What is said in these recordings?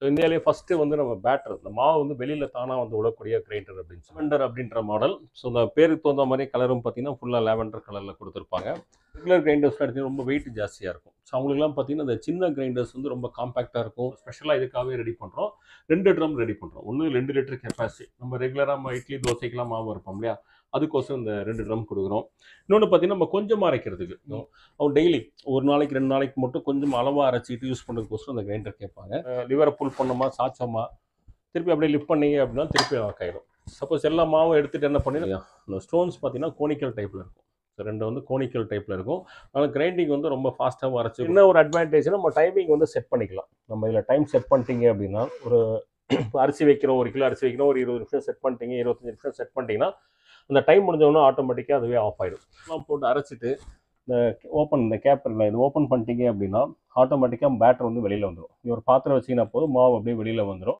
so இந்தியாவிலேயே first வந்து நம்ம பேட்டர் இந்த மாவு வந்து வெளியில் தானாக வந்து விடக்கூடிய கிரைண்டர் அப்படின்னு லாவெண்டர் அப்படின்ற மாடல் ஸோ இந்த பேருக்கு தகுந்த மாதிரி கலரும் பார்த்தீங்கன்னா ஃபுல்லாக லாவெண்டர் கலரில் கொடுத்துருப்பாங்க ரெகுலர் கிரைண்டர்ஸ் எடுத்தீங்கன்னா ரொம்ப வெயிட் ஜாஸ்தியாக இருக்கும் ஸோ அவங்களுக்குலாம் பார்த்தீங்கன்னா இந்த சின்ன கிரைண்டர்ஸ் வந்து ரொம்ப காம்பாக்டாக இருக்கும் ஸ்பெஷலாக இதுக்காகவே ரெடி பண்ணுறோம் ரெண்டு ட்ரம் ரெடி பண்ணுறோம் ஒன்று ரெண்டு லிட்டர் கெப்பாசிட்டி நம்ம ரெகுலராக நம்ம இட்லி தோசைக்கெல்லாம் மாவு இருப்போம் இல்லையா அதுக்கோசரம் இந்த ரெண்டு ட்ரம் கொடுக்குறோம் இன்னொன்று பார்த்தீங்கன்னா நம்ம கொஞ்சமாக அரைக்கிறதுக்கு அவன் டெய்லி ஒரு நாளைக்கு ரெண்டு நாளைக்கு மட்டும் கொஞ்சம் அளவாக அரைச்சிட்டு யூஸ் பண்ணுறதுக்கோசரம் அந்த கிரைண்டர் கேட்பாங்க லிவரை புல் பண்ணோமா சாச்சோமா திருப்பி அப்படியே லிஃப்ட் பண்ணீங்க அப்படின்னா திருப்பி லாக் ஆகிடும் சப்போஸ் எல்லா மாவும் எடுத்துகிட்டு என்ன பண்ணி இந்த ஸ்டோன்ஸ் பார்த்தீங்கன்னா கோனிக்கல் டைப்பில் இருக்கும் ஸோ ரெண்டு வந்து கோனிக்கல் டைப்பில் இருக்கும் ஆனால் கிரைண்டிங் வந்து ரொம்ப ஃபாஸ்ட்டாகவும் அரைச்சி என்ன ஒரு அட்வான்டேஜ்னா நம்ம டைமிங் வந்து செட் பண்ணிக்கலாம் நம்ம இதில் டைம் செட் பண்ணிட்டீங்க அப்படின்னா ஒரு அரிசி வைக்கிறோம் ஒரு கிலோ அரிசி வைக்கிறோம் ஒரு இருபது நிமிஷம் செட் பண்ணிட்டீங்க இருபத்தஞ்சி நிமிஷம் செட் பண்ணிட்டீங்கன்னா அந்த டைம் முடிஞ்சவொன்னே ஆட்டோமேட்டிக்காக அதுவே ஆஃப் ஆகிடும் எல்லாம் போட்டு அரைச்சிட்டு இந்த ஓப்பன் இந்த கேப்பரில் இது ஓப்பன் பண்ணிட்டீங்க அப்படின்னா ஆட்டோமேட்டிக்காக பேட்டர் வந்து வெளியில் வந்துடும் நீ ஒரு பாத்திரம் வச்சிங்கன்னா போதும் மாவு அப்படியே வெளியில் வந்துடும்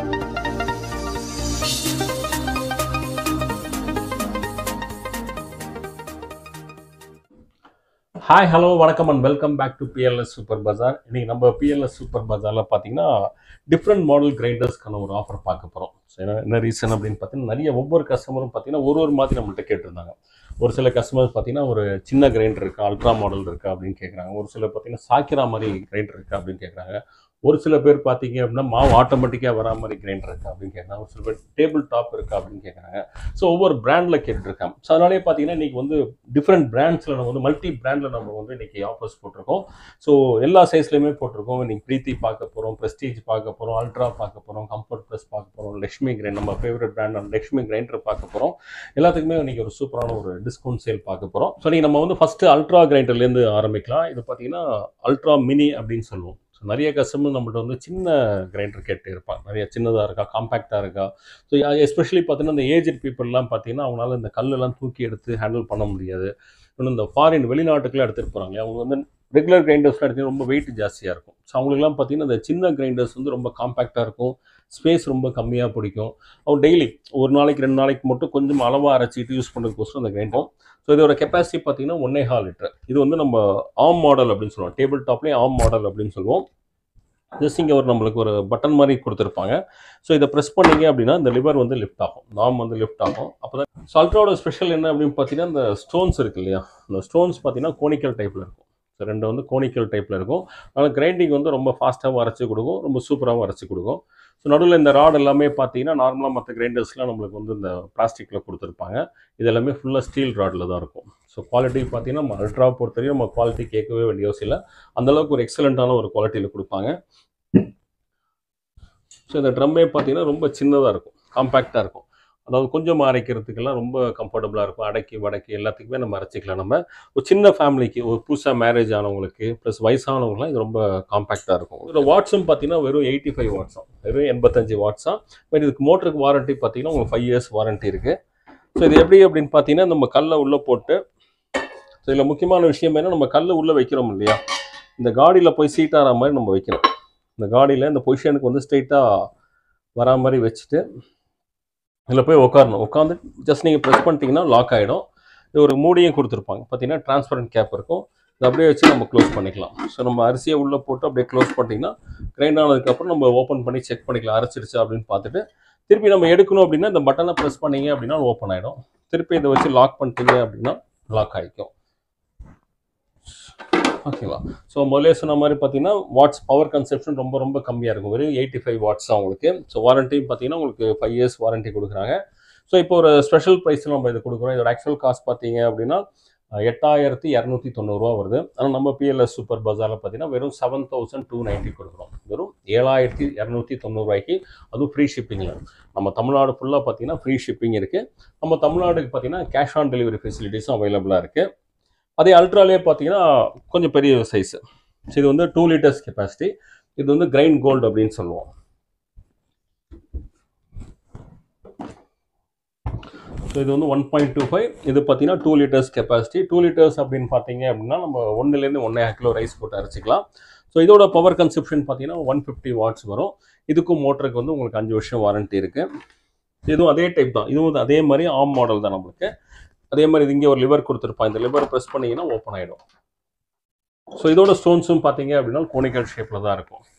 ஹாய் ஹலோ வணக்கம் and welcome back to BLS super bazaar இன்னைக்கு நம்ம பிஎல்எஸ் சூப்பர் பஜாரில் பார்த்தீங்கன்னா டிஃப்ரெண்ட் மாடல் கிரைண்டர்ஸ்க்கான ஒரு ஆஃபர் பார்க்க போகிறோம் ஸோ என்ன என்ன ரீசன் அப்படின்னு பார்த்தீங்கன்னா நிறைய ஒவ்வொரு கஸ்டமரும் பார்த்தீங்கன்னா ஒரு ஒரு மாதிரி நம்மள்ட்ட கேட்டிருந்தாங்க ஒரு சில கஸ்டமர்ஸ் பார்த்தீங்கன்னா ஒரு சின்ன கிரைண்டர் இருக்கா அல்ட்ரா மாடல் இருக்கா அப்படின்னு கேட்குறாங்க ஒரு சில பார்த்தீங்கன்னா சாக்கிரா மாதிரி கிரைண்டர் இருக்கா அப்படின்னு கேட்குறாங்க ஒரு சில பேர் பார்த்தீங்க அப்படின்னா மாவு ஆட்டோமேட்டிக்காக வரா மாதிரி கிரைண்டர் இருக்கா அப்படின்னு கேட்குறாங்க ஒரு சில பேர் டேபிள் டாப் இருக்கா அப்படின்னு கேட்குறாங்க ஸோ ஒவ்வொரு பிராண்டில் கேட்டுருக்காங்க ஸோ அதனாலே பார்த்தீங்கன்னா இன்றைக்கி வந்து டிஃப்ரெண்ட் பிராண்ட்ஸில் நம்ம வந்து மல்டி பிராண்டில் நம்ம வந்து இன்றைக்கி ஆஃபர்ஸ் போட்டிருக்கோம் ஸோ எல்லா சைஸ்லையுமே போட்டிருக்கோம் இன்னைக்கு பிரீத்தி பார்க்க போகிறோம் ப்ரெஸ்டீஜ் பார்க்க போகிறோம் அல்ட்ரா பார்க்க போகிறோம் கம்ஃபர்ட் ப்ளஸ் பார்க்க போகிறோம் லக்ஷ்மி கிரைண்ட் நம்ம ஃபேவரட் பிராண்ட் லக்ஷ்மி கிரைண்டர் பார்க்க போகிறோம் எல்லாத்துக்குமே இன்னைக்கு ஒரு சூப்பரான ஒரு டிஸ்கவுண்ட் சேல் பார்க்க போகிறோம் ஸோ நீங்கள் நம்ம வந்து ஃபஸ்ட்டு அல்ட்ரா கிரைண்டர்லேருந்து ஆரம்பிக்கலாம் இது பார்த்தீங்கன்னா அல்ட்ரா மினி அப்படின்னு சொல்லுவோம் ஸோ நிறைய கஸ்டமர் நம்மள்ட்ட வந்து சின்ன கிரைண்டர் கேட்டு இருப்பாங்க நிறைய சின்னதாக இருக்கா காம்பேக்டாக இருக்கா ஸோ எஸ்பெஷலி பார்த்தீங்கன்னா இந்த ஏஜ்ட் பீப்புளெலாம் பார்த்தீங்கன்னா அவங்களால இந்த கல்லெல்லாம் தூக்கி எடுத்து ஹேண்டில் பண்ண முடியாது இன்னும் இந்த ஃபாரின் வெளிநாட்டுக்குலாம் எடுத்துகிட்டு போகிறாங்க அவங்க வந்து ரெகுலர் கிரைண்டர்ஸ்லாம் எடுத்தீங்கன்னா ரொம்ப வெயிட் ஜாஸ்தியாக இருக்கும் ஸோ அவங்களுக்குலாம் பார்த்தீங்கன்னா இந்த சின்ன கிரைண்டர்ஸ் வந்து ரொம்ப காம்பேக்டாக இருக்கும் ஸ்பேஸ் ரொம்ப கம்மியாக பிடிக்கும் அவங்க டெய்லி ஒரு நாளைக்கு ரெண்டு நாளைக்கு மட்டும் கொஞ்சம் அளவாக அரைச்சிட்டு யூஸ் பண்ணுறதுக்கோசரம் அந்த கிரைண்டர் ஸோ இதோட கெப்பாசிட்டி பார்த்தீங்கன்னா ஒன்னே ஹால் லிட்டர் இது வந்து நம்ம ஆம் மாடல் அப்படின்னு சொல்லுவோம் டேபிள் டாப்லேயே ஆம் மாடல் அப்படின்னு சொல்லுவோம் ஜஸ்ட் இங்கே ஒரு நம்மளுக்கு ஒரு பட்டன் மாதிரி கொடுத்துருப்பாங்க ஸோ இதை ப்ரெஸ் பண்ணீங்க அப்படின்னா இந்த லிவர் வந்து லிஃப்ட் ஆகும் நாம் வந்து லிஃப்ட் ஆகும் அப்போ தான் சல்ட்ராவோட ஸ்பெஷல் என்ன அப்படின்னு பார்த்தீங்கன்னா இந்த ஸ்டோன்ஸ் இருக்கு இல்லையா இந்த ஸ்டோன்ஸ் பார்த்தீங்கன்னா கோனிக்கல் டைப்பில் இருக்கும் ஸோ ரெண்டு வந்து கோனிக்கல் டைப்பில் இருக்கும் ஆனால் கிரைண்டிங் வந்து ரொம்ப ஃபாஸ்ட்டாகவும் அரைச்சி கொடுக்கும் ரொம்ப சூப்பராகவும் அரைச்சி கொடுக்கும் ஸோ நடுவில் இந்த ராட் எல்லாமே பார்த்தீங்கன்னா நார்மலாக மற்ற கிரைண்டர்ஸ்லாம் நம்மளுக்கு வந்து இந்த பிளாஸ்டிக்கில் கொடுத்துருப்பாங்க இது எல்லாமே ஃபுல்லாக ஸ்டீல் ராடில் தான் இருக்கும் ஸோ குவாலிட்டி பார்த்தீங்கன்னா நம்ம அல்ட்ரா பொறுத்தவரையும் நம்ம குவாலிட்டி கேட்கவே வேண்டிய அவசியம் இல்லை அந்தளவுக்கு ஒரு எக்ஸலண்ட்டான ஒரு குவாலிட்டியில் கொடுப்பாங்க ஸோ இந்த ட்ரம்மே பார்த்தீங்கன்னா ரொம்ப சின்னதாக இருக்கும் காம்பேக்டாக இருக்கும் அதாவது கொஞ்சம் அரைக்கிறதுக்கெல்லாம் ரொம்ப கம்ஃபர்டபுளாக இருக்கும் அடக்கி வடக்கி எல்லாத்துக்குமே நம்ம அரைச்சிக்கலாம் நம்ம ஒரு சின்ன ஃபேமிலிக்கு ஒரு புதுசாக மேரேஜ் ஆனவங்களுக்கு ப்ளஸ் வயசானவங்களாம் இது ரொம்ப காம்பேக்டாக இருக்கும் இதோட வாட்ஸும் பார்த்தீங்கன்னா வெறும் எயிட்டி ஃபைவ் வாட்ஸாக வெறும் எண்பத்தஞ்சு வாட்ஸாக பட் இதுக்கு மோட்டருக்கு வாரண்ட்டி பார்த்தீங்கன்னா உங்களுக்கு ஃபைவ் இயர்ஸ் வாரண்ட்டி இருக்குது ஸோ இது எப்படி அப்படின்னு பார்த்தீங்கன்னா நம்ம கல்லை உள்ளே போட்டு ஸோ இதில் முக்கியமான விஷயம் என்ன நம்ம கல் உள்ளே வைக்கிறோம் இல்லையா இந்த காடியில் போய் சீட்டாகிற மாதிரி நம்ம வைக்கணும் இந்த காடியில் இந்த பொசிஷனுக்கு வந்து ஸ்ட்ரைட்டாக வரா மாதிரி வச்சுட்டு இதில் போய் உட்காரணும் உட்காந்து ஜஸ்ட் நீங்கள் ப்ரெஸ் பண்ணிட்டீங்கன்னா லாக் ஆகிடும் இது ஒரு மூடியும் கொடுத்துருப்பாங்க பார்த்தீங்கன்னா டிரான்ஸ்பரண்ட் கேப் இருக்கும் இதை அப்படியே வச்சு நம்ம க்ளோஸ் பண்ணிக்கலாம் ஸோ நம்ம அரிசியை உள்ளே போட்டு அப்படியே க்ளோஸ் பண்ணிட்டீங்கன்னா கிரைண்ட் ஆனதுக்கப்புறம் நம்ம ஓப்பன் பண்ணி செக் பண்ணிக்கலாம் அரைச்சிருச்சு அப்படின்னு பார்த்துட்டு திருப்பி நம்ம எடுக்கணும் அப்படின்னா இந்த பட்டனை ப்ரெஸ் பண்ணீங்க அப்படின்னா ஓப்பன் ஆகிடும் திருப்பி இதை வச்சு லாக் பண்ணிட்டீங்க அப்படின்னா லாக் ஆகிக்கும் ஓகேவா ஸோ முதலே சொன்ன மாதிரி பார்த்தீங்கன்னா வாட்ஸ் பவர் கன்செப்ஷன் ரொம்ப ரொம்ப கம்மியாக இருக்கும் வெறும் எயிட்டி ஃபைவ் வாட்ஸ் தான் உங்களுக்கு ஸோ வாரண்ட்டி பார்த்தீங்கன்னா உங்களுக்கு ஃபைவ் இயர்ஸ் வாரண்ட்டி கொடுக்குறாங்க ஸோ இப்போ ஒரு ஸ்பெஷல் ப்ரைஸில் நம்ம இது கொடுக்குறோம் இதோட ஆக்சுவல் காஸ்ட் பார்த்தீங்க அப்படின்னா எட்டாயிரத்தி இரநூத்தி தொண்ணூறுரூவா வருது ஆனால் நம்ம பிஎல்எஸ் சூப்பர் பஜாரில் பார்த்தீங்கன்னா வெறும் செவன் தௌசண்ட் டூ நைன்ட்டி கொடுக்குறோம் வெறும் ஏழாயிரத்தி இரநூத்தி தொண்ணூறுரூவாய்க்கு அதுவும் ஃப்ரீ ஷிப்பிங்கில் நம்ம தமிழ்நாடு ஃபுல்லாக பார்த்தீங்கன்னா ஃப்ரீ ஷிப்பிங் இருக்குது நம்ம தமிழ்நாடுக்கு பார்த்தீங்கன்னா கேஷ் ஆன் டெலிவரி ஃபெசிலிட்டிஸும் அவைலபிளாக இருக்குது அதே அல்ட்ராலே பார்த்தீங்கன்னா கொஞ்சம் பெரிய சைஸு ஸோ இது வந்து டூ லிட்டர்ஸ் கெப்பாசிட்டி இது வந்து கிரைண்ட் கோல்டு அப்படின்னு சொல்லுவோம் ஸோ இது வந்து ஒன் பாயிண்ட் டூ ஃபைவ் இது பார்த்தீங்கன்னா two litres capacity two litres அப்படின்னு பார்த்தீங்க அப்படின்னா நம்ம ஒன்றுலேருந்து ஒன்றே கிலோ ரைஸ் போட்டு அரைச்சிக்கலாம் ஸோ இதோட பவர் கன்சப்ஷன் பார்த்தீங்கன்னா ஒன் ஃபிஃப்டி வாட்ஸ் வரும் இதுக்கும் மோட்டருக்கு வந்து உங்களுக்கு அஞ்சு வருஷம் வாரண்ட்டி இருக்குது இதுவும் அதே டைப் தான் இதுவும் அதே மாதிரி ஆம் மாடல் தான் நம்மளுக்கு அதே மாதிரி இது இங்கே ஒரு லிவர் கொடுத்துருப்பான் இந்த லிவர் ப்ரெஸ் பண்ணிங்கன்னா ஓப்பன் ஆகிடும் ஸோ இதோட ஸ்டோன்ஸும் பார்த்தீங்க அப்படின்னா கோனிக்கல் ஷேப்பில் தான் இருக்கும்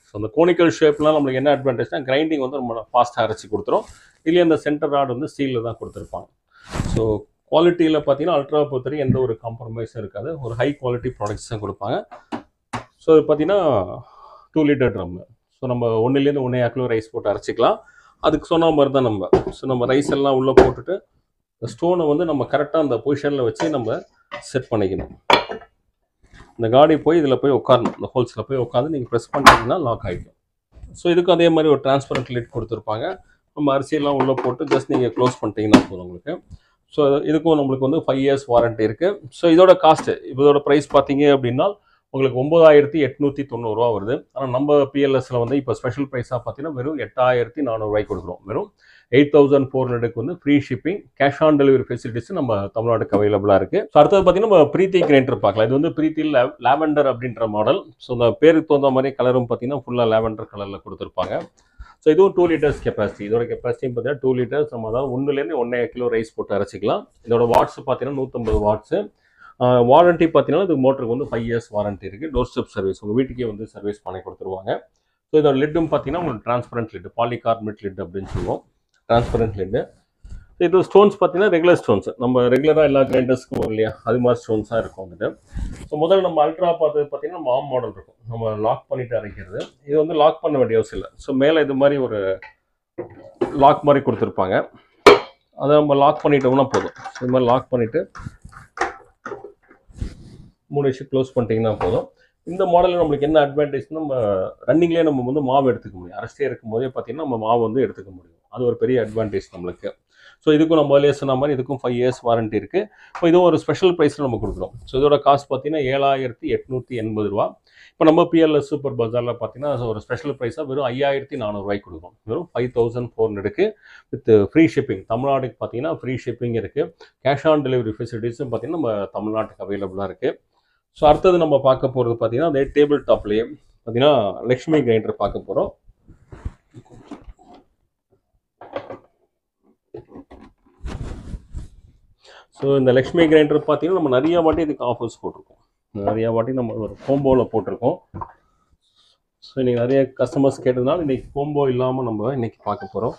ஸோ அந்த கோனிக்கல் ஷேப்லாம் நம்மளுக்கு என்ன அட்வான்டேஜ்னா கிரைண்டிங் வந்து ரொம்ப ஃபாஸ்ட்டாக அரைச்சி கொடுத்துரும் இல்லையா அந்த சென்டர் ராட் வந்து ஸ்டீலில் தான் கொடுத்துருப்பாங்க ஸோ குவாலிட்டியில் பார்த்தீங்கன்னா அல்ட்ரா பொறுத்தவரை எந்த ஒரு காம்ப்ரமைஸும் இருக்காது ஒரு ஹை குவாலிட்டி ப்ராடக்ட்ஸ் தான் கொடுப்பாங்க ஸோ இது பார்த்தீங்கன்னா டூ லிட்டர் ட்ரம் ஸோ நம்ம ஒன்றுலேருந்து ஒன்றே கிலோ ரைஸ் போட்டு அரைச்சிக்கலாம் அதுக்கு சொன்ன மாதிரி தான் நம்ம ஸோ நம்ம ரைஸ் எல்லாம் உள்ளே போட்டுட்டு ஸ்டோனை வந்து நம்ம கரெக்டாக அந்த பொசிஷனில் வச்சு நம்ம செட் பண்ணிக்கணும் இந்த காடி போய் இதில் போய் உட்காரணும் இந்த ஹோல்ஸில் போய் உட்காந்து நீங்கள் ப்ரெஸ் பண்ணிட்டீங்கன்னா லாக் ஆகிடும் ஸோ இதுக்கும் அதே மாதிரி ஒரு டிரான்ஸ்பரண்ட் லிட் கொடுத்துருப்பாங்க நம்ம அரிசியெல்லாம் உள்ளே போட்டு ஜஸ்ட் நீங்கள் க்ளோஸ் பண்ணிட்டீங்கன்னா போதும் உங்களுக்கு ஸோ இதுக்கும் நம்மளுக்கு வந்து ஃபைவ் இயர்ஸ் வாரண்ட்டி இருக்குது ஸோ இதோட காஸ்ட்டு இதோட ப்ரைஸ் பார்த்தீங்க அப்படின்னா உங்களுக்கு ஒம்பதாயிரத்தி எட்நூற்றி தொண்ணூறுரூவா வருது ஆனால் நம்ம பிஎல்எஸ்ல வந்து இப்போ ஸ்பெஷல் ப்ரைஸாக பார்த்தீங்கன்னா வெறும் எட்டாயிரத்தி நானூறுரூவாய்க்கு கொடுக்குறோம் வெறும் எயிட் தௌசண்ட் ஃபோர் ஹண்ட்ரடுக்கு வந்து free shipping cash on delivery facilities நம்ம தமிழ்நாட்டுக்கு அவைலபிளாக இருக்குது ஸோ அடுத்தது பார்த்தீங்கன்னா நம்ம பிரீத்தி கிரைண்டர் பார்க்கலாம் இது வந்து பிரீத்தி லாவெண்டர் அப்படின்ற மாடல் ஸோ அந்த பேருக்கு தகுந்த மாதிரி கலரும் பார்த்தீங்கன்னா ஃபுல்லாக லாவெண்டர் கலரில் கொடுத்துருப்பாங்க ஸோ இதுவும் டூ லிட்டர்ஸ் கெப்பாசிட்டி இதோட கெப்பாசிட்டி பார்த்தீங்கன்னா டூ லிட்டர்ஸ் நம்ம அதாவது ஒன்றுலேருந்து ஒன்றே கிலோ ரைஸ் போட்டு அரைச்சிக்கலாம் இதோட வாட்ஸ் பார்த்தீங்கன்னா நூற்றம்பது வாட்ஸு வாரண்ட்டி பார்த்தீங்கன்னா இது மோட்டருக்கு வந்து ஃபைவ் இயர்ஸ் வாரண்ட்டி இருக்குது டோர் ஸ்டெப் சர்வீஸ் உங்கள் வீட்டுக்கே வந்து சர்வீஸ் பண்ணி கொடுத்துருவாங்க ஸோ இதோட லிட்டும் பார்த்தீங்கன்னா உங்களுக்கு டிரான்ஸ்பரண்ட் லிட் பாலிகார்பனேட் லிட் அப்படின்னு சொல்லுவோம் டிரான்ஸ்பரண்ட் லிட்டு இது ஸ்டோன்ஸ் பார்த்தீங்கன்னா ரெகுலர் ஸ்டோன்ஸ் நம்ம ரெகுலராக எல்லா கிரைண்டர்ஸ்க்கும் வரும் இல்லையா அது மாதிரி ஸ்டோன்ஸாக இருக்கும் வந்துட்டு ஸோ முதல்ல நம்ம அல்ட்ரா பார்த்தது பார்த்தீங்கன்னா நம்ம ஆம் மாடல் இருக்கும் நம்ம லாக் பண்ணிட்டு அரைக்கிறது இது வந்து லாக் பண்ண வேண்டிய அவசியம் இல்லை ஸோ மேலே இது மாதிரி ஒரு லாக் மாதிரி கொடுத்துருப்பாங்க அதை நம்ம லாக் பண்ணிட்டோம்னா போதும் ஸோ இது மாதிரி லாக் பண்ணிவிட்டு மூணு விஷயம் க்ளோஸ் பண்ணிட்டீங்கன்னா போதும் இந்த மாடலில் நம்மளுக்கு என்ன அட்வான்டேஜ் நம்ம ரன்னிங்லேயே நம்ம வந்து மாவு எடுத்துக்க முடியும் அரைச்சிட்டே இருக்கும் போதே பார்த்தீங்கன்னா நம்ம மாவு வந்து எடுத்துக்க முடியும் அது ஒரு பெரிய அட்வான்டேஜ் நம்மளுக்கு ஸோ இதுக்கும் நம்ம முதலே சொன்ன மாதிரி இதுக்கும் ஃபைவ் இயர்ஸ் வாரண்ட்டி இருக்குது இப்போ இதுவும் ஒரு ஸ்பெஷல் ப்ரைஸில் நம்ம கொடுக்குறோம் ஸோ இதோட காஸ்ட் பார்த்தீங்கன்னா ஏழாயிரத்தி எட்நூற்றி எண்பது ரூபா இப்போ நம்ம பிஎல்எஸ் சூப்பர் பஜாரில் பார்த்தீங்கன்னா ஒரு ஸ்பெஷல் ப்ரைஸாக வெறும் ஐயாயிரத்தி நானூறுரூவாய்க்கு கொடுக்கும் வெறும் ஃபைவ் தௌசண்ட் ஃபோர் ஹண்ட்ரடுக்கு வித் ஃப்ரீ ஷிப்பிங் தமிழ்நாட்டுக்கு பார்த்தீங்கன்னா ஃப்ரீ ஷிப்பிங் இருக்குது கேஷ் ஆன் டெலிவரி ஃபெசிலிட்டிஸும் பார்த்தீங்கன்னா நம்ம தமிழ்நாட்டுக்கு அவைலபிளாக இருக்குது ஸோ அடுத்தது நம்ம பார்க்க போகிறது பார்த்தீங்கன்னா அதே டேபிள் டாப்லேயே பார்த்தீங்கன்னா லக்ஷ்மி கிரைண்டர் பார்க்க போகிறோம் ஸோ இந்த லக்ஷ்மி கிரைண்டர் பார்த்தீங்கன்னா நம்ம நிறைய வாட்டி இதுக்கு ஆஃபர்ஸ் போட்டிருக்கோம் நிறைய வாட்டி நம்ம ஒரு கோம்போவில் போட்டிருக்கோம் ஸோ இன்னைக்கு நிறைய கஸ்டமர்ஸ் கேட்டதுனால இன்னைக்கு கோம்போ இல்லாமல் நம்ம இன்னைக்கு பார்க்க போகிறோம்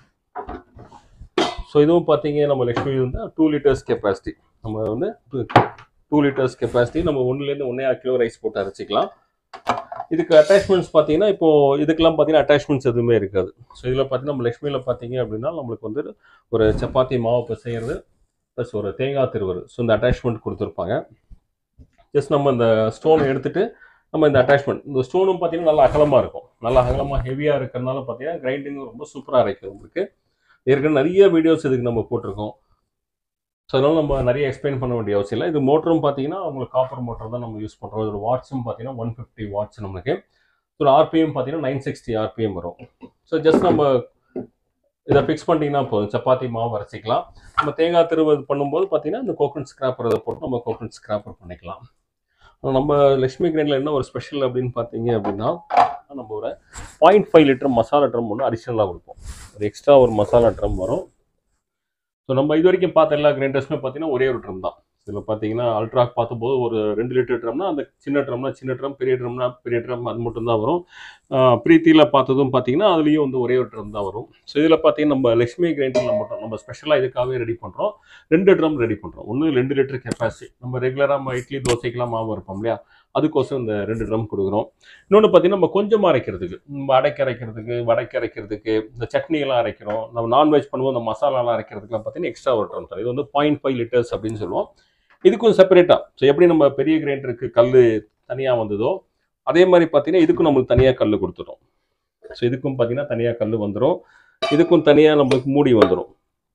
ஸோ இதுவும் பார்த்தீங்க நம்ம லக்ஷ்மி வந்து டூ லிட்டர்ஸ் கெப்பாசிட்டி நம்ம வந்து டூ லிட்டர்ஸ் கெப்பாசிட்டி நம்ம ஒன்றுலேருந்து ஒன்றே கிலோ ரைஸ் போட்டு அரைச்சிக்கலாம் இதுக்கு அட்டாச்மெண்ட்ஸ் பார்த்தீங்கன்னா இப்போ இதுக்கெல்லாம் பார்த்தீங்கன்னா அட்டாச்மெண்ட்ஸ் எதுவுமே இருக்காது ஸோ இதில் பார்த்தீங்கன்னா நம்ம லக்ஷ்மியில் பார்த்தீங்க அப்படின்னா நம்மளுக்கு வந்து ஒரு சப்பாத்தி மாவு பிசைகிறது ப்ளஸ் ஒரு தேங்காய் திருவரு ஸோ இந்த அட்டாச்மெண்ட் கொடுத்துருப்பாங்க ஜஸ்ட் நம்ம இந்த ஸ்டோன் எடுத்துட்டு நம்ம இந்த அட்டாச்மெண்ட் இந்த ஸ்டோனும் பார்த்தீங்கன்னா நல்லா அகலமாக இருக்கும் நல்லா அகலமாக ஹெவியாக இருக்கிறதுனால பார்த்தீங்கன்னா கிரைண்டிங் ரொம்ப சூப்பராக இருக்கும் உங்களுக்கு ஏற்கனவே நிறைய வீடியோஸ் இதுக்கு நம்ம போட்டிருக்கோம் ஸோ அதனால நம்ம நிறைய எக்ஸ்பிளைன் பண்ண வேண்டிய அவசியம் இல்லை இது மோட்டரும் பார்த்தீங்கன்னா உங்களுக்கு காப்பர் மோட்டர் தான் நம்ம யூஸ் பண்ணுறோம் இதோட வாட்ஸும் பார்த்தீங்கன்னா ஒன் ஃபிஃப்டி வாட்ஸ் நம்மளுக்கு இதோட ஆர்பிஎம் பார்த்தீங்கன்னா நைன் சிக்ஸ்டி ஆர்பிஎம் வரும் ஸோ ஜஸ்ட் நம்ம இதை ஃபிக்ஸ் பண்ணிட்டீங்கன்னா போதும் சப்பாத்தி மாவு அரைச்சிக்கலாம் நம்ம தேங்காய் திருவது பண்ணும்போது பார்த்தீங்கன்னா இந்த கோகனட் ஸ்கிராப்பர் அதை போட்டு நம்ம கோகனட் ஸ்கிராப்பர் பண்ணிக்கலாம் ஆனா நம்ம லக்ஷ்மி கிரைண்டில் என்ன ஒரு ஸ்பெஷல் அப்படின்னு பார்த்தீங்க அப்படின்னா நம்ம ஒரு point five litre masala drum ஒன்று அடிஷ்னலாக கொடுப்போம் ஒரு எக்ஸ்ட்ரா ஒரு மசாலா ட்ரம் வரும் ஸோ நம்ம இது வரைக்கும் பார்த்த எல்லா கிரைண்டர்ஸுமே பார்த்தீங்கன்னா ஒரே ஒரு ட்ரம் தான் இதில் பார்த்தீங்கன்னா அல்ட்ராக் பார்த்தபோது ஒரு ரெண்டு லிட்டர் ட்ரம்னா அந்த சின்ன ட்ரம்னா சின்ன ட்ரம் பெரிய ட்ரம்னா பெரிய ட்ரம் அது மட்டும் தான் வரும் பிரீத்தியில் பார்த்ததும் பார்த்தீங்கன்னா அதுலேயும் வந்து ஒரே ஒரு ட்ரம் தான் வரும் ஸோ இதில் பார்த்தீங்கன்னா நம்ம லக்ஷ்மி கிரைண்டரில் மட்டும் நம்ம ஸ்பெஷலாக இதுக்காகவே ரெடி பண்ணுறோம் ரெண்டு ட்ரம் ரெடி பண்ணுறோம் ஒன்று ரெண்டு லிட்டர் கெப்பாசிட்டி நம்ம ரெகுலராக நம்ம இட்லி தோசைக்கெல்லாம் மாவு இருப்போம் இல்லையா அதுக்கோசம் இந்த ரெண்டு ட்ரம் கொடுக்குறோம் இன்னொன்று பார்த்தீங்கன்னா நம்ம கொஞ்சமாக அரைக்கிறதுக்கு நம்ம அடைக்க அரைக்கிறதுக்கு வடைக்கு அரைக்கிறதுக்கு இந்த சட்னியெல்லாம் அரைக்கிறோம் நம்ம நான்வெஜ் பண்ணும்போது இந்த மசாலாலாம் அரைக்கிறதுக்குலாம் பார்த்தீங்கன்னா எக்ஸ்ட்ரா ஒரு ட்ரம் தரும் இது வந்து பாயிண்ட் ஃபைவ் லிட்டர்ஸ் அப்படின்னு சொல்லுவோம் இதுக்கும் செப்பரேட்டாக ஸோ எப்படி நம்ம பெரிய கிரைண்டருக்கு கல் தனியாக வந்ததோ அதே மாதிரி பார்த்தீங்கன்னா இதுக்கும் நம்மளுக்கு தனியாக கல் கொடுத்துரும் ஸோ இதுக்கும் பார்த்தீங்கன்னா தனியாக கல் வந்துடும் இதுக்கும் தனியாக நம்மளுக்கு மூடி வந்துடும்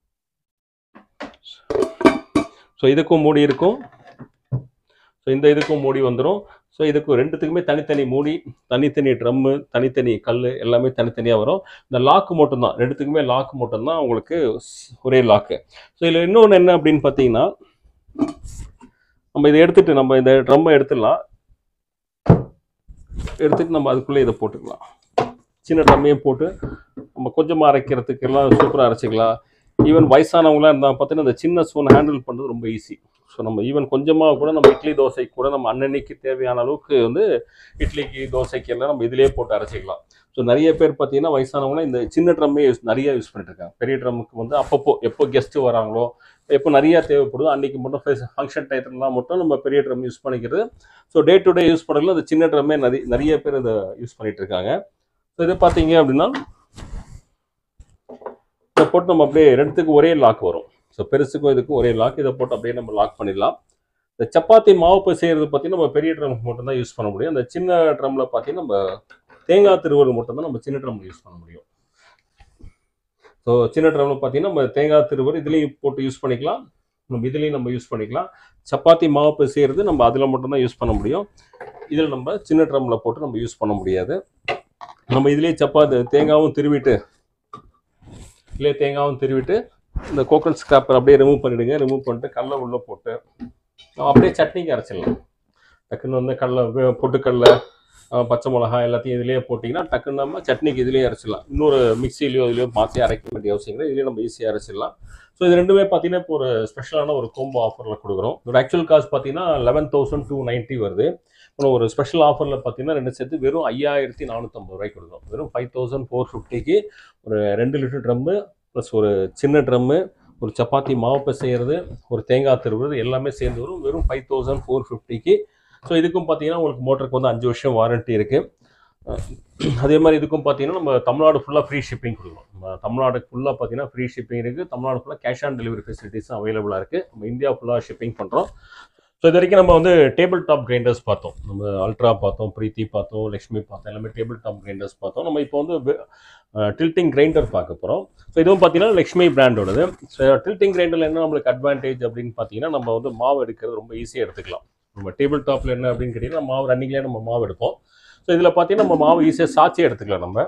ஸோ இதுக்கும் மூடி இருக்கும் ஸோ இந்த இதுக்கும் மூடி வந்துடும் ஸோ இதுக்கும் ரெண்டுத்துக்குமே தனித்தனி மூடி தனித்தனி ட்ரம்மு தனித்தனி கல் எல்லாமே தனித்தனியாக வரும் இந்த லாக்கு மட்டும்தான் ரெண்டுத்துக்குமே லாக்கு மட்டும்தான் உங்களுக்கு ஸ்- ஒரே லாக்கு ஸோ இதில் இன்னொன்று என்ன அப்படின்னு பார்த்தீங்கன்னா நம்ம இதை எடுத்துட்டு நம்ம இந்த ட்ரம்மை எடுத்துடலாம் எடுத்துட்டு நம்ம அதுக்குள்ளே இதை போட்டுக்கலாம் சின்ன ட்ரம்மையும் போட்டு நம்ம கொஞ்சமாக அரைக்கிறதுக்கு எல்லாம் சூப்பராக அரைச்சிக்கலாம் ஈவன் வயசானவங்களாம் இருந்தால் பார்த்தீங்கன்னா இந்த சின்ன ஸ்பூன் ஹேண்டில் பண்ணுறது ரொம்ப ஈஸி ஸோ நம்ம ஈவன் கொஞ்சமாக கூட நம்ம இட்லி தோசைக்கு கூட நம்ம அன்னன்னைக்கு தேவையான அளவுக்கு வந்து இட்லிக்கு தோசைக்கு எல்லாம் நம்ம இதிலேயே போட்டு அரைச்சிக்கலாம் ஸோ நிறைய பேர் பார்த்தீங்கன்னா வயசானவங்க இந்த சின்ன ட்ரம்மே யூஸ் நிறைய யூஸ் பண்ணிட்டு இருக்காங்க பெரிய ட்ரம்முக்கு வந்து அப்பப்போ எப்போ கெஸ்ட்டு வராங்களோ எப்போ நிறைய தேவைப்படுதோ அன்னைக்கு மட்டும் ஃபங்க்ஷன் டயத்துலலாம் மட்டும் நம்ம பெரிய ட்ரம் யூஸ் பண்ணிக்கிறது so day to day use பண்ணல அந்த சின்ன ட்ரம்மே நிறைய நிறைய பேர் இதை யூஸ் பண்ணிட்டு இருக்காங்க ஸோ இது பார்த்தீங்க அப்படின்னா இதை போட்டு நம்ம அப்படியே ரெண்டுத்துக்கு ஒரே லாக் வரும் ஸோ பெருசுக்கும் இதுக்கும் ஒரே லாக் இதை போட்டு அப்படியே நம்ம லாக் பண்ணிடலாம் இந்த சப்பாத்தி மாவு இப்போ செய்கிறது பார்த்தீங்கன்னா நம்ம பெரிய ட்ரம்க்கு மட்டும் தான் யூஸ் பண்ண முடியும் அந்த சின்ன ட்ரம்ல பார்த்தீங்கன்னா நம்ம தேங்காய் திருவல் மட்டும் தான் நம்ம சின்ன ட்ரம்ல யூஸ் பண்ண முடியும் ஸோ சின்ன ட்ரம்ல பார்த்தீங்கன்னா நம்ம தேங்காய் திருவல் இதுலேயும் போட்டு யூஸ் பண்ணிக்கலாம் நம்ம இதுலேயும் நம்ம யூஸ் பண்ணிக்கலாம் சப்பாத்தி மாவு இப்போ செய்கிறது நம்ம அதில் மட்டும் தான் யூஸ் பண்ண முடியும் இதில் நம்ம சின்ன ட்ரம்ல போட்டு நம்ம யூஸ் பண்ண முடியாது நம்ம இதுலேயே சப்பாத்தி தேங்காவும் திருவிட்டு இதுலேயே தேங்காவும் திருவிட்டு இந்த கோகனட் ஸ்கிராப்பர் அப்படியே ரிமூவ் பண்ணிடுங்க ரிமூவ் பண்ணிட்டு கடல உள்ளே போட்டு நம்ம அப்படியே சட்னிக்கு அரைச்சிடலாம் டக்குன்னு வந்து கடல வே- பொட்டுக்கடல அஹ், பச்சை மிளகா எல்லாத்தையும் இதுலேயே போட்டிங்கன்னா டக்குன்னு நம்ம சட்னிக்கு இதுலேயே அரைச்சிடலாம் இன்னொரு மிக்சிலையோ இதுலையோ மாற்றி அரைக்க வேண்டிய அவசியம் இல்லை இதுலேயே நம்ம ஈஸியாக அரைச்சிடலாம் ஸோ இது ரெண்டுமே பார்த்தீங்கன்னா இப்போ ஒரு ஸ்பெஷலான ஒரு கோம்போ ஆஃபரில் கொடுக்குறோம் இதோட ஆக்சுவல் காஸ்ட் பார்த்தீங்கன்னா லெவன் தௌசண்ட் டூ நைன்ட்டி வருது அப்புறம் ஒரு ஸ்பெஷல் ஆஃபரில் பார்த்தீங்கன்னா ரெண்டு சேர்த்து வெறும் ஐயாயிரத்தி நானூற்றம்பது ரூபாய்க்கு கொடுக்குறோம் வெறும் ஃபைவ் தௌசண்ட் ஃபோர் ஃபிஃப்டிக்கு ஒரு ரெண்டு லிட்டர் ட்ரம்மு ப்ளஸ் ஒரு சின்ன ட்ரம்மு ஒரு சப்பாத்தி மாவு பிசைகிறது ஒரு தேங்காய் திருவுறது எல்லாமே சேர்ந்து வரும் வெறும் ஃபைவ் தௌசண்ட் ஃபோர் ஃபிஃப்டிக்கு ஸோ இதுக்கும் பார்த்தீங்கன்னா உங்களுக்கு மோட்டருக்கு வந்து அஞ்சு வருஷம் வாரண்ட்டி இருக்குது அதே மாதிரி இதுக்கும் பார்த்தீங்கன்னா நம்ம தமிழ்நாடு ஃபுல்லாக ஃப்ரீ ஷிப்பிங் கொடுக்குறோம் நம்ம தமிழ்நாடு ஃபுல்லாக பார்த்தீங்கன்னா ஃப்ரீ ஷிப்பிங் இருக்குது தமிழ்நாடு ஃபுல்லாக கேஷ் ஆன் டெலிவரி ஃபெசிலிட்டிஸும் அவைலபிளாக இருக்குது நம்ம இந்தியா ஃபுல்லாக ஷிப்பிங் பண்ணுறோம் ஸோ இது வரைக்கும் நம்ம வந்து டேபிள் டாப் கிரைண்டர்ஸ் பார்த்தோம் நம்ம அல்ட்ரா பார்த்தோம் பிரீத்தி பார்த்தோம் லக்ஷ்மி பார்த்தோம் எல்லாமே டேபிள் டாப் கிரைண்டர்ஸ் பார்த்தோம் நம்ம இப்போ வந்து டில்ட்டிங் கிரைண்டர் பார்க்க போகிறோம் ஸோ இதுவும் பார்த்தீங்கன்னா லக்ஷ்மி பிராண்டோடது ஸோ டில்ட்டிங் கிரைண்டரில் என்ன நம்மளுக்கு அட்வான்டேஜ் அப்படின்னு பார்த்தீங்கன்னா நம்ம வந்து மாவு எடுக்கிறது ரொம்ப ஈஸியாக எடுத்துக்கலாம் நம்ம டேபிள் டாப்பில் என்ன அப்படின்னு கேட்டிங்கன்னா மாவு ரன்னிங்லேயே நம்ம மாவு எடுப்போம் ஸோ இதில் பார்த்தீங்கன்னா நம்ம மாவு ஈஸியாக சாட்சியே எடுத்துக்கலாம் நம்ம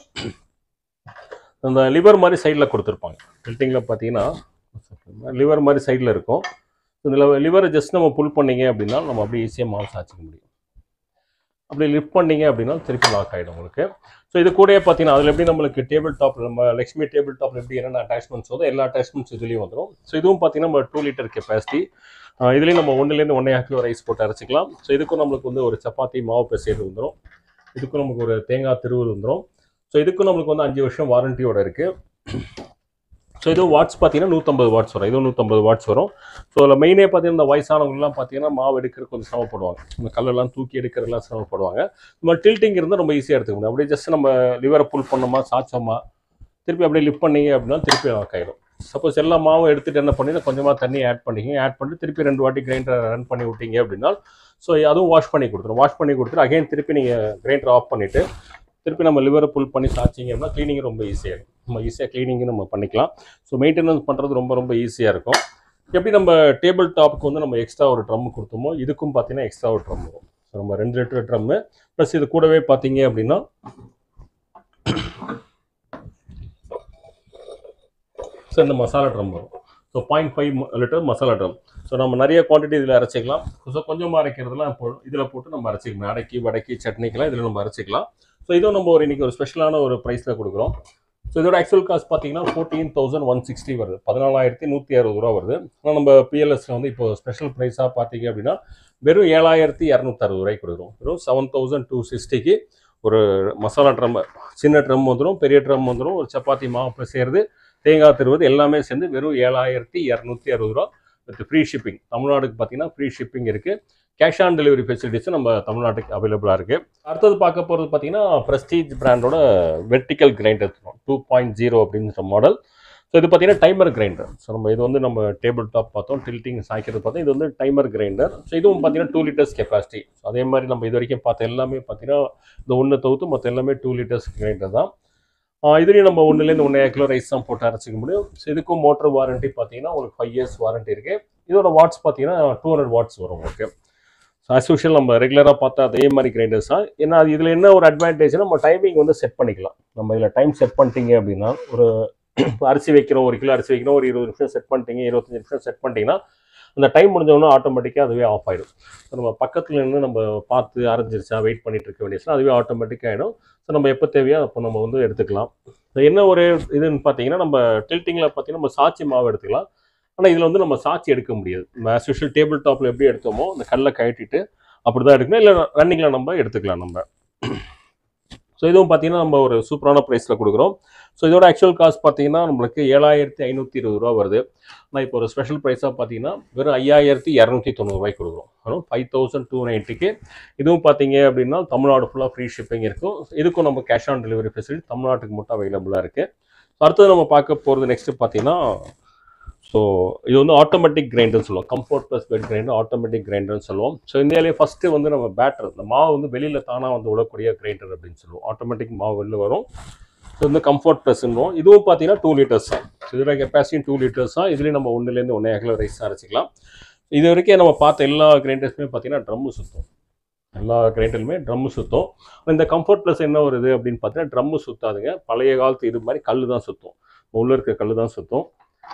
அந்த லிவர் மாதிரி சைடில் கொடுத்துருப்பாங்க டில்ட்டிங்கில் பார்த்தீங்கன்னா லிவர் மாதிரி சைடில் இருக்கும் இதில் லிவரை ஜஸ்ட் நம்ம புல் பண்ணீங்க அப்படின்னா நம்ம அப்படியே ஈஸியாக மாவு சாய்ச்சிக்க முடியும் அப்படி லிஃப்ட் பண்ணீங்க அப்படின்னா திருப்பி லாக் ஆகிடும் உங்களுக்கு ஸோ இது கூடயே பார்த்தீங்கன்னா அதில் எப்படி நம்மளுக்கு டேபிள் டாப் நம்ம லக்ஷ்மி டேபிள் டாப்ல எப்படி என்னென்ன அட்டாச்மெண்ட்ஸ் வருதோ எல்லா அட்டாச்மெண்ட்ஸ் இதுலேயும் வந்துடும் ஸோ இதுவும் பார்த்தீங்கன்னா நம்ம டூ லிட்டர் கெப்பாசிட்டி இதுலேயும் நம்ம ஒன்றுலேருந்து ஒன்றே கிலோ ரைஸ் போட்டு அரைச்சிக்கலாம் ஸோ இதுக்கும் நம்மளுக்கு வந்து ஒரு சப்பாத்தி மாவு பேசியது வந்துடும் இதுக்கும் நமக்கு ஒரு தேங்காய் திருவல் வந்துடும் ஸோ இதுக்கும் நம்மளுக்கு வந்து அஞ்சு வருஷம் வாரண்டியோட இருக்குது ஸோ இதுவும் வாட்ஸ் பார்த்தீங்கன்னா நூற்றம்பது வாட்ஸ் வரும் இதுவும் நூற்றம்பது வாட்ஸ் வரும் ஸோ அதில் மெயினே பார்த்தீங்கன்னா இந்த வயசானவங்கலாம் பார்த்தீங்கன்னா மாவு எடுக்கிற கொஞ்சம் சிரமப்படுவாங்க இந்த கல்லெல்லாம் தூக்கி எடுக்கிறதுலாம் சிரமப்படுவாங்க நம்ம டில்ட்டிங் இருந்தால் ரொம்ப ஈஸியாக எடுத்துக்க முடியும் அப்படியே ஜஸ்ட் நம்ம லிவரை புல் பண்ணோமா சாச்சோமா திருப்பி அப்படியே லிஃப்ட் பண்ணீங்க அப்படின்னா திருப்பி லாக் ஆகிடும் சப்போஸ் எல்லா மாவும் எடுத்துட்டு என்ன பண்ணி கொஞ்சமாக தண்ணி ஆட் பண்ணிக்கிங்க ஆட் பண்ணிட்டு திருப்பி ரெண்டு வாட்டி கிரைண்டர் ரன் பண்ணி விட்டீங்க அப்படின்னா ஸோ அதுவும் வாஷ் பண்ணி கொடுத்துரும் வாஷ் பண்ணி கொடுத்துட்டு அகைன் திருப்பி நீங்கள் கிரைண்டர் ஆஃப் பண்ணிவிட்டு திருப்பி நம்ம லிவரை புல் பண்ணி சாய்ச்சிங்க அப்படின்னா க்ளீனிங் ரொம்ப ஈஸியாக இருக்கும் நம்ம ஈஸியாக க்ளீனிங் நம்ம பண்ணிக்கலாம் ஸோ மெயின்டெனன்ஸ் பண்ணுறது ரொம்ப ரொம்ப ஈஸியாக இருக்கும் எப்படி நம்ம டேபிள் டாப்புக்கு வந்து நம்ம எக்ஸ்ட்ரா ஒரு ட்ரம் கொடுத்தோமோ இதுக்கும் பார்த்தீங்கன்னா எக்ஸ்ட்ரா ஒரு ட்ரம் வரும் ஸோ நம்ம ரெண்டு லிட்டர் ட்ரம்மு ப்ளஸ் இது கூடவே பார்த்தீங்க அப்படின்னா ஸோ இந்த மசாலா ட்ரம் வரும் so point five litre masala drum so நம்ம நிறைய குவான்டிட்டி இதில் அரைச்சிக்கலாம் ஸோ கொஞ்சமாக அரைக்கிறதுலாம் இப்போ இதில் போட்டு நம்ம அரைச்சிக்கலாம் அடக்கி வடக்கி சட்னிக்கெல்லாம் இதில் நம்ம அரைச்சிக்கலாம் ஸோ இதுவும் நம்ம ஒரு இன்னைக்கு ஒரு ஸ்பெஷலான ஒரு ப்ரைஸில் கொடுக்குறோம் ஸோ இதோட ஆக்சுவல் காஸ்ட் பார்த்தீங்கன்னா ஃபோர்டீன் தௌசண்ட் ஒன் சிக்ஸ்டி வருது பதினாலாயிரத்தி நூற்றி அறுபது ரூபா வருது ஆனால் நம்ம பிஎல்எஸ்ல வந்து இப்போ ஸ்பெஷல் ப்ரைஸாக பார்த்தீங்க அப்படின்னா வெறும் ஏழாயிரத்தி இரநூத்தறுபது ரூபாய்க்கு கொடுக்குறோம் வெறும் செவன் தௌசண்ட் டூ சிக்ஸ்டிக்கு ஒரு மசாலா ட்ரம் சின்ன ட்ரம் வந்துடும் பெரிய ட்ரம் வந்துடும் ஒரு சப்பாத்தி மாவு சேர்ந்து தேங்காய் திருவது எல்லாமே சேர்ந்து வெறும் ஏழாயிரத்தி இரநூத்தி அறுபது ரூபா வித் ஃப்ரீ ஷிப்பிங் தமிழ்நாடுக்கு பார்த்தீங்கன்னா ஃப்ரீ ஷிப்பிங் இருக்குது கேஷ் ஆன் டெலிவரி ஃபெசிலிட்டிஸும் நம்ம தமிழ்நாட்டுக்கு அவைலபிளாக இருக்குது அடுத்தது பார்க்க போகிறது பார்த்தீங்கன்னா ப்ரெஸ்டீஜ் பிராண்டோட vertical grinder two point zero அப்படின்ற மாடல் ஸோ இது பார்த்தீங்கன்னா டைமர் கிரைண்டர் ஸோ நம்ம இது வந்து நம்ம டேபிள் டாப் பார்த்தோம் டில்ட்டிங் சாய்க்கிறது பார்த்தோம் இது வந்து டைமர் கிரைண்டர் ஸோ இதுவும் பார்த்தீங்கன்னா டூ லிட்டர்ஸ் கெப்பாசிட்டி அதே மாதிரி நம்ம இது வரைக்கும் பார்த்த எல்லாமே பார்த்தீங்கன்னா இந்த ஒன்று தவிர்த்து மற்ற எல்லாமே டூ லிட்டர்ஸ் கிரைண்டர் தான் ஆஹ் இதுலேயும் நம்ம ஒன்றுலேருந்து ஒன்றே கிலோ ரைஸ் தான் போட்டு அரைச்சிக்க முடியும் ஸோ இதுக்கும் மோட்டர் வாரண்ட்டி பார்த்தீங்கன்னா உங்களுக்கு ஃபைவ் இயர்ஸ் வாரண்ட்டி இருக்குது இதோட வாட்ஸ் பார்த்தீங்கன்னா டூ ஹண்ட்ரட் வாட்ஸ் வரும் ஓகே ஸோ ஆஸ் யூஷுவல் நம்ம ரெகுலராக பார்த்தா அதே மாதிரி கிரைண்டர்ஸ் தான் ஏன்னா அது இதில் என்ன ஒரு அட்வான்டேஜ்னா நம்ம டைமிங் வந்து செட் பண்ணிக்கலாம் நம்ம இதில் டைம் செட் பண்ணிட்டீங்க அப்படின்னா ஒரு அரிசி வைக்கிறோம் ஒரு கிலோ அரிசி வைக்கிறோம் ஒரு இருபது நிமிஷம் செட் பண்ணிட்டீங்க இருபத்தஞ்சு நிமிஷம் செட் பண்ணிட்டீங்கன்னா அந்த டைம் முடிஞ்சவொன்னே ஆட்டோமேட்டிக்காக அதுவே ஆஃப் ஆகிடும் ஸோ நம்ம பக்கத்தில் நின்று நம்ம பார்த்து அரைஞ்சிருச்சா வெயிட் பண்ணிட்டு இருக்க வேண்டியதுனா அதுவே ஆட்டோமேட்டிக்காக ஆகிடும் ஸோ நம்ம எப்போ தேவையோ அப்போ நம்ம வந்து எடுத்துக்கலாம் So என்ன ஒரு இதுன்னு பார்த்தீங்கன்னா நம்ம டில்ட்டிங்கில் பார்த்தீங்கன்னா நம்ம சாச்சி மாவு எடுத்துக்கலாம் ஆனால் இதில் வந்து நம்ம சாட்சி எடுக்க முடியாது ஆஸ் யூஷுவல் டேபிள் டாப்பில் எப்படி எடுத்தோமோ அந்த கல்லை கழட்டிட்டு அப்படி தான் எடுக்கணும் இல்லை ரன்னிங்கில் நம்ம எடுத்துக்கலாம் நம்ம ஸோ இதுவும் பார்த்தீங்கன்னா நம்ம ஒரு சூப்பரான ப்ரைஸில் கொடுக்குறோம் ஸோ இதோட ஆக்சுவல் காஸ்ட் பார்த்தீங்கன்னா நம்மளுக்கு ஏழாயிரத்தி ஐநூற்றி இருபது ரூபா வருது ஆனால் இப்போ ஒரு ஸ்பெஷல் ப்ரைஸாக பார்த்தீங்கன்னா வெறும் ஐயாயிரத்தி இரநூத்தி தொண்ணூறுபாய்க்கு கொடுக்குறோம் அதுவும் ஃபைவ் தௌசண்ட் டூ நைன்ட்டிக்கு இதுவும் பார்த்தீங்க அப்படின்னா தமிழ்நாடு ஃபுல்லாக ஃப்ரீ ஷிப்பிங் இருக்கும் இதுக்கும் நம்ம கேஷ் ஆன் டெலிவரி ஃபெசிலிட்டி தமிழ்நாட்டுக்கு மட்டும் அவைலபிளாக இருக்குது அடுத்தது நம்ம பார்க்க போகிறது நெக்ஸ்ட்டு பார்த்தீங்கன்னா ஸோ இது வந்து ஆட்டோமேட்டிக் கிரைண்டர்னு சொல்லுவோம் comfort plus wet grinder automatic கிரைண்டர்னு சொல்லுவோம் ஸோ இந்தியாவிலேயே ஃபஸ்ட்டு வந்து நம்ம பேட்டர் இந்த மாவு வந்து வெளியில் தானாக வந்து விடக்கூடிய கிரைண்டர் அப்படின்னு சொல்லுவோம் ஆட்டோமேட்டிக் மாவு வெளில வரும் ஸோ வந்து கம்ஃபர்ட் ப்ளஸ்ன்னுவோம் இதுவும் பார்த்தீங்கன்னா டூ லிட்டர்ஸ் தான் இதில் கெப்பாசிட்டி டூ லிட்டர்ஸ் தான் இதுலேயும் நம்ம ஒன்றுலேருந்து ஒன்றே அகல ரைஸ் அரைச்சிக்கலாம் இது வரைக்கும் நம்ம பார்த்த எல்லா கிரைண்டர்ஸுமே பார்த்தீங்கன்னா ட்ரம்மு சுற்றும் எல்லா கிரைண்டருமே ட்ரம்மு சுற்றும் இந்த கம்ஃபர்ட் ப்ளஸ் என்ன வருது அப்படின்னு பார்த்தீங்கன்னா ட்ரம்மு சுத்தாதுங்க பழைய காலத்து இது மாதிரி கல் தான் சுற்றும் உள்ளே இருக்க கல் தான் சுற்றும்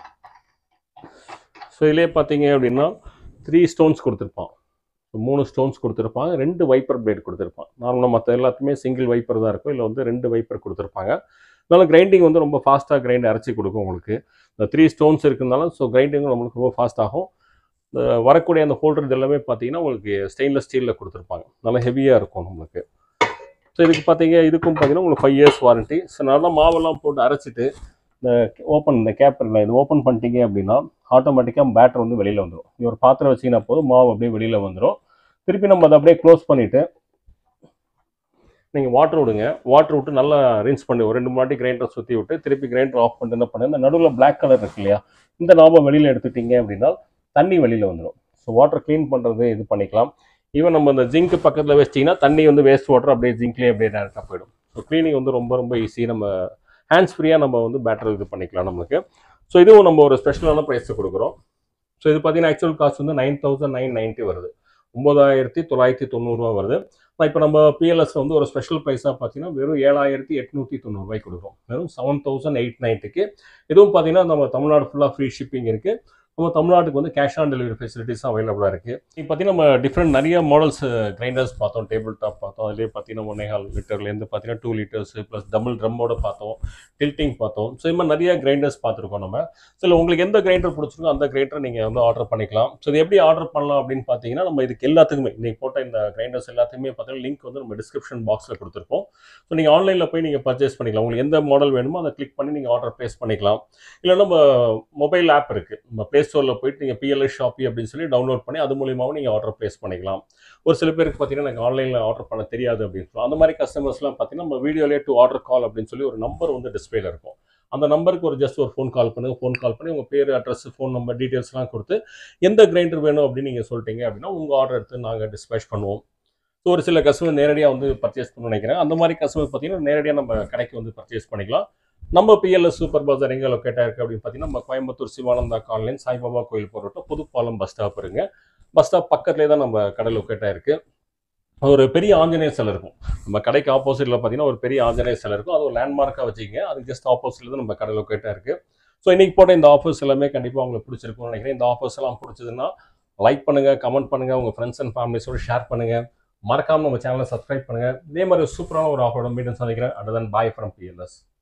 ஸோ இதிலே பார்த்தீங்க அப்படின்னா த்ரீ ஸ்டோன்ஸ் கொடுத்துருப்பான் மூணு ஸ்டோன்ஸ் கொடுத்துருப்பாங்க ரெண்டு வைப்பர் பிளேட் கொடுத்துருப்பான் நார்மலாக மற்ற எல்லாத்துக்குமே சிங்கிள் வைப்பர் தான் இருக்கும் இல்லை வந்து ரெண்டு வைப்பர் கொடுத்துருப்பாங்க அதனால கிரைண்டிங் வந்து ரொம்ப ஃபாஸ்ட்டாக கிரைண்ட் அரைச்சி கொடுக்கும் உங்களுக்கு இந்த த்ரீ ஸ்டோன்ஸ் இருக்கிறதுனால ஸோ கிரைண்டிங் நம்மளுக்கு ரொம்ப ஃபாஸ்ட் ஆகும் இந்த வரக்கூடிய அந்த ஹோல்டர் இது எல்லாமே பார்த்தீங்கன்னா உங்களுக்கு ஸ்டெயின்லெஸ் ஸ்டீலில் கொடுத்துருப்பாங்க நல்லா ஹெவியாக இருக்கும் நம்மளுக்கு ஸோ இதுக்கு பார்த்தீங்க இதுக்கும் பார்த்தீங்கன்னா உங்களுக்கு ஃபைவ் இயர்ஸ் வாரண்ட்டி ஸோ நல்லா மாவெல்லாம் போட்டு அரைச்சிட்டு இந்த ஓப்பன் இந்த கேப்பரில் இது ஓப்பன் பண்ணிட்டீங்க அப்படின்னா ஆட்டோமேட்டிக்காக பேட்டர் வந்து வெளியில் வந்துடும் இது ஒரு பாத்திரம் வச்சிங்கன்னா போதும் மாவு அப்படியே வெளியில் வந்துடும் திருப்பி நம்ம அதை அப்படியே க்ளோஸ் பண்ணிவிட்டு நீங்கள் வாட்டர் விடுங்க வாட்டர் விட்டு நல்லா ரின்ஸ் பண்ணி ஒரு ரெண்டு மாட்டி கிரைண்டர் சுற்றி விட்டு திருப்பி கிரைண்டர் ஆஃப் பண்ணிட்டு என்ன பண்ணு இந்த நடுவில் பிளாக் கலர் இருக்கு இல்லையா இந்த நாபம் வெளியில் எடுத்துட்டீங்க அப்படின்னா தண்ணி வெளியில் வந்துடும் ஸோ வாட்டர் க்ளீன் பண்ணுறது இது பண்ணிக்கலாம் ஈவன் நம்ம இந்த ஜிங்க் பக்கத்தில் வச்சிட்டிங்கன்னா தண்ணி வந்து வேஸ்ட் வாட்டர் அப்படியே ஜிங்க்லேயே அப்படியே டேரெக்டாக போயிடும் ஸோ க்ளீனிங் வந்து ரொம்ப ரொம்ப ஈஸி நம்ம ஹேண்ட்ஸ் ஃப்ரீயாக நம்ம வந்து பேட்டர் இது பண்ணிக்கலாம் நம்மளுக்கு ஸோ இதுவும் நம்ம ஒரு ஸ்பெஷலான ப்ரைஸ் கொடுக்குறோம் ஸோ இது பார்த்தீங்கன்னா ஆக்சுவல் காஸ்ட் வந்து நைன் தௌசண்ட் நைன் நைன்ட்டி வருது ஒம்பதாயிரத்தி தொள்ளாயிரத்தி தொண்ணூறுரூவா வருது இப்போ நம்ம பிஎல்எஸ் வந்து ஒரு ஸ்பெஷல் ப்ரைஸாக பார்த்தீங்கன்னா வெறும் ஏழாயிரத்தி எட்நூற்றி தொண்ணூறுபாய்க்கு கொடுக்குறோம் வெறும் செவன் தௌசண்ட் எயிட் நைன்ட்டுக்கு இதுவும் பார்த்தீங்கன்னா நம்ம தமிழ்நாடு ஃபுல்லாக ஃப்ரீ ஷிப்பிங் இருக்குது நம்ம தமிழ்நாட்டுக்கு வந்து கேஷ் ஆன் டெலிவரி ஃபெசிலிட்டிஸ் அவைலபிளாக இருக்குது இப்போ பார்த்தீங்கன்னா நம்ம டிஃப்ரெண்ட் நிறைய மாடல்ஸ் கிரைண்டர்ஸ் பார்த்தோம் டேபிள் டாப் பார்த்தோம் அதுலேயே பார்த்தீங்கன்னா ஒன்னே கால் லிட்டர்லேருந்து பார்த்தீங்கன்னா டூ லிட்டர்ஸ் ப்ளஸ் டபுள் ட்ரம்மோட பார்த்தோம் டில்ட்டிங் பார்த்தோம் ஸோ இது மாதிரி நிறைய கிரைண்டர்ஸ் பார்த்துருக்கோம் நம்ம ஸோ உங்களுக்கு எந்த கிரைண்டர் பிடிச்சிருக்கோ அந்த கிரைண்டர் நீங்கள் வந்து ஆர்டர் பண்ணிக்கலாம் ஸோ இது எப்படி ஆர்டர் பண்ணலாம் அப்படின்னு பார்த்தீங்கன்னா நம்ம இதுக்கு எல்லாத்துக்குமே இன்னைக்கு போட்ட இந்த கிரைண்டர்ஸ் எல்லாத்துக்குமே பார்த்தீங்கன்னா லிங்க் வந்து நம்ம டிஸ்கிரிப்ஷன் பாக்ஸில் கொடுத்துருப்போம் ஸோ நீங்கள் ஆன்லைனில் போய் நீங்கள் பர்ச்சேஸ் பண்ணிக்கலாம் உங்களுக்கு எந்த மாடல் வேணுமோ அதை கிளிக் பண்ணி நீங்கள் ஆர்டர் ப்ளேஸ் பண்ணிக்கலாம் இல்லை நம்ம மொபைல் ஆப் இருக்குது நம்ம ப்ளே ஸ்டோரில் போயிட்டு நீங்கள் பிஎல்எஸ் ஷாப்பி அப்படின்னு சொல்லி டவுன்லோட் பண்ணி அது மூலியமாகவும் நீங்கள் ஆர்டர் ப்ளேஸ் பண்ணிக்கலாம் ஒரு சில பேருக்கு பார்த்தீங்கன்னா எனக்கு ஆன்லைனில் ஆர்டர் பண்ண தெரியாது அப்படின்னு சொல்லலாம் அந்த மாதிரி கஸ்டமர்ஸ்லாம் பார்த்தீங்கன்னா நம்ம வீடியோலேயே டு ஆர்டர் கால் அப்படின்னு சொல்லி ஒரு நம்பர் வந்து டிஸ்பிளேல இருக்கும் அந்த நம்பருக்கு ஒரு ஜஸ்ட் ஒரு ஃபோன் கால் பண்ணுங்க ஃபோன் கால் பண்ணி உங்கள் பேர் அட்ரஸ் ஃபோன் நம்பர் டீட்டெயில்ஸ்லாம் கொடுத்து எந்த கிரைண்டர் வேணும் அப்படின்னு நீங்கள் சொல்லிட்டீங்க அப்படின்னா உங்கள் ஆர்டர் எடுத்து நாங்கள் டிஸ்பேச் பண்ணுவோம் ஸோ ஒரு சில கஸ்டமர் நேரடியாக வந்து பர்ச்சேஸ் பண்ண நினைக்கிறேன் அந்த மாதிரி கஸ்டமர் பார்த்தீங்கன்னா நேரடியாக நம்ம கடைக்கு வந்து பர்ச்சேஸ் பண்ணிக்கலாம் நம்ம பிஎல்எஸ் சூப்பர் பஜார் எங்கே லொக்கேட் ஆயிருக்கு அப்படின்னு பார்த்தீங்கன்னா நம்ம கோயம்புத்தூர் சிவானந்தா காலனின் சாய்பாபா கோயில் போகிறோம் புதுப்பாலம் பஸ் ஸ்டாப் இருங்க பஸ் ஸ்டாப் பக்கத்துலேயே தான் நம்ம கடை லொக்கேட் ஆயிருக்கு ஒரு பெரிய ஆஞ்சநேயர் சிலை இருக்கும் நம்ம கடைக்கு ஆப்போசிட்டில் பார்த்தீங்கன்னா ஒரு பெரிய ஆஞ்சநேயர் சிலை இருக்கும் அது ஒரு லேண்ட்மார்க்காக வச்சுக்கங்க அது ஜஸ்ட் ஆப்போசிட்டில் தான் நம்ம கடை லொக்கேட்டாக இருக்குது ஸோ இன்னைக்கு போட்ட இந்த ஆஃபர்ஸ் எல்லாமே கண்டிப்பாக உங்களுக்கு பிடிச்சிருக்கும்னு நினைக்கிறேன் இந்த ஆஃபர்ஸ் எல்லாம் பிடிச்சதுன்னா லைக் பண்ணுங்கள் கமெண்ட் பண்ணுங்கள் உங்கள் ஃப்ரெண்ட்ஸ் அண்ட் ஃபேமிலிஸோட ஷேர் பண்ணுங்கள் மறக்காமல் நம்ம சேனலை சப்ஸ்கிரைப் பண்ணுங்கள் இதே மாதிரி சூப்பரான ஒரு ஆஃபரோட மீண்டும் சந்திக்கிறேன் and then bye from BLS